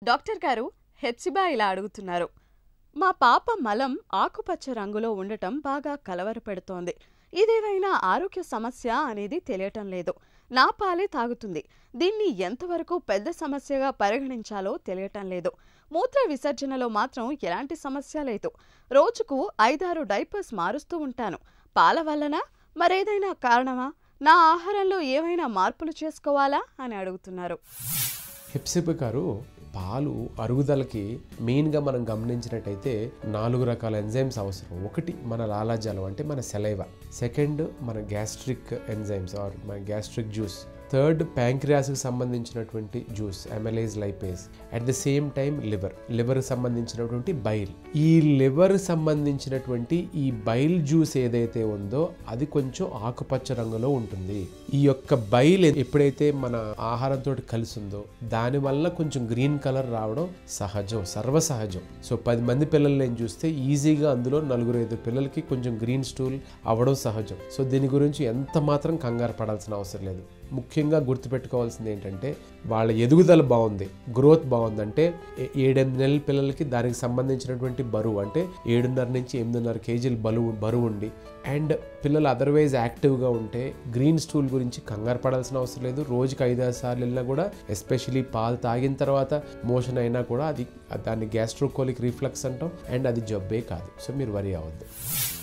doctor గారు హెప్సిబా ఇలా అడుగుతున్నారు మా పాప మలం ఆకుపచ్చ రంగులో ఉండటం బాగా కలవరపెడుతోంది ఇదేవైనా ఆరోగ్య సమస్య అనేది తెలియటం లేదు నా పాలే తాగుతుంది దీన్ని ఎంతవరకు పెద్ద సమస్యగా పరిగణించాలో తెలియటం లేదు మూత్ర విసర్జనలో మాత్రం ఎలాంటి సమస్య లేదు రోజుకు ఐదారు డైపర్స్ మారుస్తూ ఉంటాను పాల వల్లనా మరేదైనా కారణమా నా ఆహారంలో ఏమైనా మార్పులు చేసుకోవాలా అని అడుగుతున్నారు హెప్సిబ్ గారు పాలు అరుగుదలకి మెయిన్గా మనం గమనించినట్టయితే నాలుగు రకాల ఎంజైమ్స్ అవసరం ఒకటి మన లాలాజలం అంటే మన సెలైవ సెకండ్ మన గ్యాస్ట్రిక్ ఎంజైమ్స్ ఆర్ మన గ్యాస్ట్రిక్ జ్యూస్ థర్డ్ ప్యాంక్రియాస్కి సంబంధించినటువంటి juice amylase lipase at the same time liver liver సంబంధించినటువంటి బైల్ ఈ లివర్ సంబంధించినటువంటి ఈ బైల్ జ్యూస్ ఏదైతే ఉందో అది కొంచెం ఆకుపచ్చ రంగులో ఉంటుంది ఈ యొక్క బైల్ ఎప్పుడైతే మన ఆహారంతో కలిసి ఉందో దానివల్ల కొంచెం గ్రీన్ కలర్ రావడం సహజం సర్వసహజం సో పది మంది పిల్లలు నేను చూస్తే ఈజీగా అందులో నలుగురు ఐదు పిల్లలకి కొంచెం గ్రీన్ స్టూల్ అవ్వడం సహజం సో దీని గురించి ఎంత మాత్రం కంగారు పడాల్సిన అవసరం లేదు ముఖ్యంగా గుర్తుపెట్టుకోవాల్సింది ఏంటంటే వాళ్ళ ఎదుగుదల బాగుంది గ్రోత్ బాగుందంటే ఏ- ఏడెనిమిది నెలల పిల్లలకి దానికి సంబంధించినటువంటి బరువు అంటే ఏడున్నర నుంచి ఎనిమిదిన్నర కేజీలు బరువు బరువు ఉండి అండ్ పిల్లలు అదర్వైజ్ యాక్టివ్గా ఉంటే గ్రీన్ స్టూల్ గురించి కంగారు పడాల్సిన అవసరం లేదు రోజుకి ఐదారు సార్లు వెళ్ళినా కూడా ఎస్పెషలీ పాలు తాగిన తర్వాత మోషన్ అయినా కూడా అది దాన్ని గ్యాస్ట్రోకోలిక్ రిఫ్లక్స్ అంటాం అండ్ అది జబ్బే కాదు సో మీరు వరి అవ్వద్దు